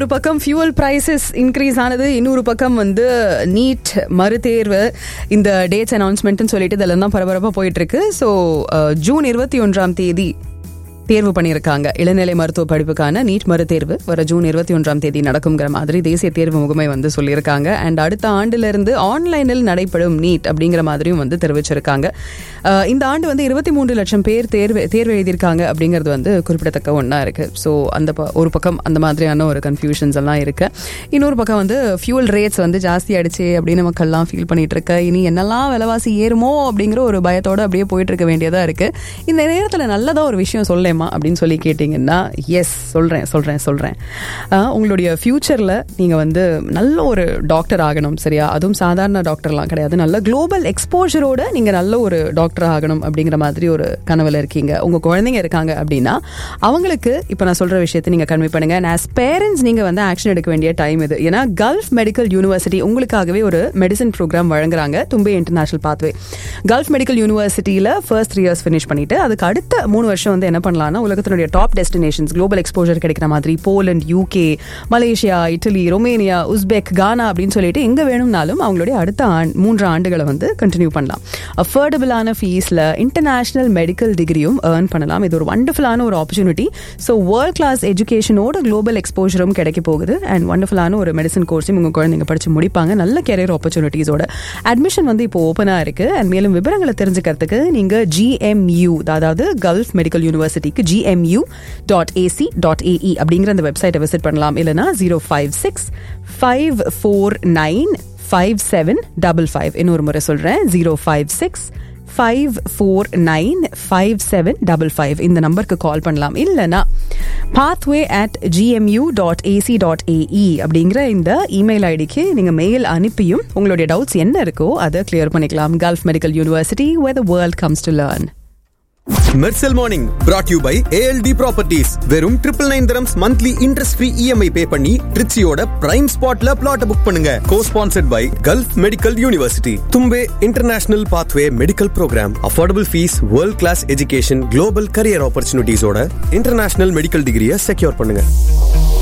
ஒரு பக்கம் fuel prices increase ஆனது இன்னொரு பக்கம் வந்து நீட் மறுதேர்வு இந்த டேட்ஸ் அனௌன்ஸ்மெண்ட்னு சொல்லிட்டு இதெல்லாம் தான் பரபரப்பாக போயிட்டு இருக்கு ஸோ ஜூன் இருபத்தி ஒன்றாம் தேதி தேர்வு பண்ணியிருக்காங்க இளநிலை மருத்துவ படிப்புக்கான நீட் மறுதேர்வு வர ஜூன் இருபத்தி ஒன்றாம் தேதி நடக்குங்கிற மாதிரி தேசிய தேர்வு முகமை வந்து சொல்லியிருக்காங்க அண்ட் அடுத்த ஆண்டிலிருந்து ஆன்லைனில் நடைபெறும் நீட் அப்படிங்கிற மாதிரியும் வந்து தெரிவிச்சிருக்காங்க அஹ் இந்த ஆண்டு வந்து இருபத்தி மூன்று லட்சம் பேர் தேர்வு தேர்வு எழுதியிருக்காங்க அப்படிங்கிறது வந்து குறிப்பிடத்தக்க ஒன்றா இருக்கு ஸோ அந்த ப- ஒரு பக்கம் அந்த மாதிரியான ஒரு கன்ஃபியூஷன்ஸ் எல்லாம் இருக்கு இன்னொரு பக்கம் வந்து ஃபியூல் ரேட்ஸ் வந்து ஜாஸ்தி ஆயிடுச்சு அப்படின்னு மக்கள்லாம் ஃபீல் பண்ணிட்டு இருக்க இனி என்னெல்லாம் விலைவாசி ஏறுமோ அப்படிங்கிற ஒரு பயத்தோட அப்படியே போயிட்டு இருக்க வேண்டியதா இருக்கு இந்த நேரத்தில் நல்லதா ஒரு விஷயம் சொல்லேமா அப்படின்னு சொல்லி கேட்டிங்கன்னா எஸ் சொல்றேன் சொல்றேன் சொல்றேன் ஆஹ் உங்களுடைய ஃபியூச்சர்ல நீங்க வந்து நல்ல ஒரு டாக்டர் ஆகணும் சரியா அதுவும் சாதாரண டாக்டர்லாம் கிடையாது நல்ல குளோபல் எக்ஸ்போஜரோட நீங்க நல்ல ஒரு டாக்டர் ஆகணும் அப்படிங்கிற மாதிரி ஒரு கனவுல இருக்கீங்க உங்க குழந்தைங்க இருக்காங்க அப்படின்னா அவங்களுக்கு இப்போ நான் சொல்ற விஷயத்தை நீங்க கன்வே பண்ணுங்க and as பேரண்ட்ஸ் நீங்க வந்து ஆக்ஷன் எடுக்க வேண்டிய டைம் இது ஏன்னா கல்ஃப் மெடிக்கல் யூனிவர்சிட்டி உங்களுக்காகவே ஒரு மெடிசன் ப்ரோக்ராம் வழங்குறாங்க Thumbay international pathway Gulf medical யூனிவர்சிட்டியில ஃபர்ஸ்ட் த்ரீ இயர்ஸ் ஃபினிஷ் பண்ணிட்டு அதுக்கு அடுத்த மூணு வருஷம் வந்து என்ன பண்ணலாம்னா உலகத்தினுடைய டாப் டெஸ்டினேஷன்ஸ் குளோபல் எக்ஸ்போஜர் கிடைக்கிற மாதிரி Poland UK Malaysia Italy Romania Uzbek Ghana அப்படின்னு சொல்லிட்டு எங்க வேணும்னாலும் அவங்களுடைய அடுத்த ஆண்- மூன்று ஆண்டுகளை வந்து கண்டினியூ பண்ணலாம் அஃபோர்டபுளான ஃபீஸ்ல இன்டர்நேஷனல் மெடிக்கல் டிகிரியும் ஏர்ன் பண்ணலாம் இது ஒரு வண்டர்ஃபுல்லான ஒரு ஆப்பர்ச்சுனிட்டி ஸோ வேர்ல்ட் கிளாஸ் எஜுகேஷனோட குளோபல் எக்ஸ்போஜரும் கிடைக்க போகுது அண்ட் வண்டர்ஃபுல்லான ஒரு மெடிசன் கோர்ஸையும் உங்க குழந்தைங்க படிச்சு முடிப்பாங்க நல்ல கேரியர் ஆப்பர்ச்சுனிட்டிஸோட அட்மிஷன் வந்து இப்போ ஓப்பனா இருக்கு அண்ட் மேலும் விவரங்களை தெரிஞ்சுக்கிறதுக்கு நீங்க ஜிஎம்யூ அதாவது கல்ஃப் மெடிக்கல் யூனிவர்சிட்டிக்கு GMU dot AC dot AE அப்படிங்கிற அந்த வெப்சைட்டை விசிட் பண்ணலாம் இல்லைனா zero five six five four nine five seven double five இன்னொரு முறை சொல்றேன் zero five six five four nine five seven double five இந்த நம்பருக்கு கால் பண்ணலாம் இல்லைனா pathway at GMU dot AC dot AE அப்படிங்கிற இந்த இமெயில் ஐடிக்கு நீங்கள் மெயில் அனுப்பியும் உங்களுடைய டவுட்ஸ் என்ன இருக்கோ அதை கிளியர் பண்ணிக்கலாம் Gulf medical university where the world comes to learn மெர்சல் morning brought you by ALT properties வெறும் triple nine terms monthly interest free EMI pay பண்ணி ட்ரிச்சியோட பிரைம் ஸ்பாட்ல பிளாட் புக் பண்ணுங்க cosponsored by Gulf medical university Thumbay international pathway medical programme affordable fees world class education global career ஆப்பர்ச்சுனிட்டிஸோட international medical டிகிரியை secure பண்ணுங்க